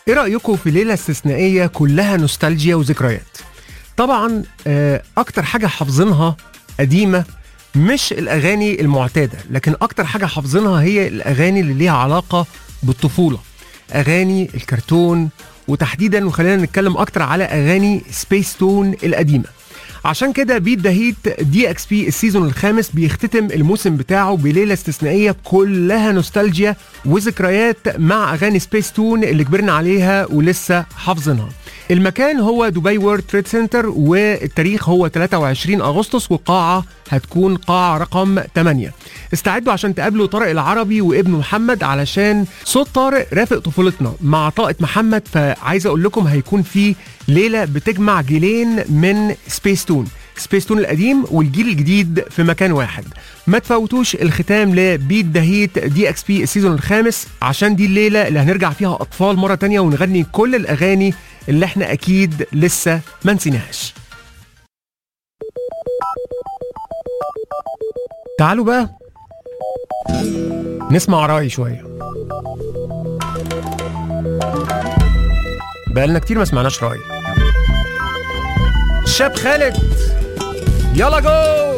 ايه رايكم في ليله استثنائيه كلها نوستالجيا وذكريات طبعا آه، اكتر حاجه حافظينها قديمه مش الاغاني المعتاده لكن اكتر حاجه حافظينها هي الاغاني اللي ليها علاقه بالطفوله اغاني الكرتون وتحديدا وخلينا نتكلم اكتر على اغاني سبيس تون القديمه عشان كده بيت ذا هيت دي اكس بي السيزون الخامس بيختتم الموسم بتاعه بليله استثنائيه كلها نوستالجيا وذكريات مع اغاني سبيس تون اللي كبرنا عليها ولسه حافظينها المكان هو دبي وورد تريد سنتر والتاريخ هو 23 اغسطس والقاعه هتكون قاعه رقم 8 استعدوا عشان تقابلوا طارق العربي وابنه محمد علشان صوت طارق رافق طفولتنا مع طاقه محمد فعايز اقول لكم هيكون في ليله بتجمع جيلين من سبيس تون سبيس تون القديم والجيل الجديد في مكان واحد ما تفوتوش الختام لبيت ذا هيت دي اكس بي السيزون الخامس عشان دي الليله اللي هنرجع فيها اطفال مره تانية ونغني كل الاغاني اللي احنا اكيد لسه ما نسيناهاش تعالوا بقى نسمع رأي شوية بقالنا كتير ما سمعناش رأي شاب خالد يلا جو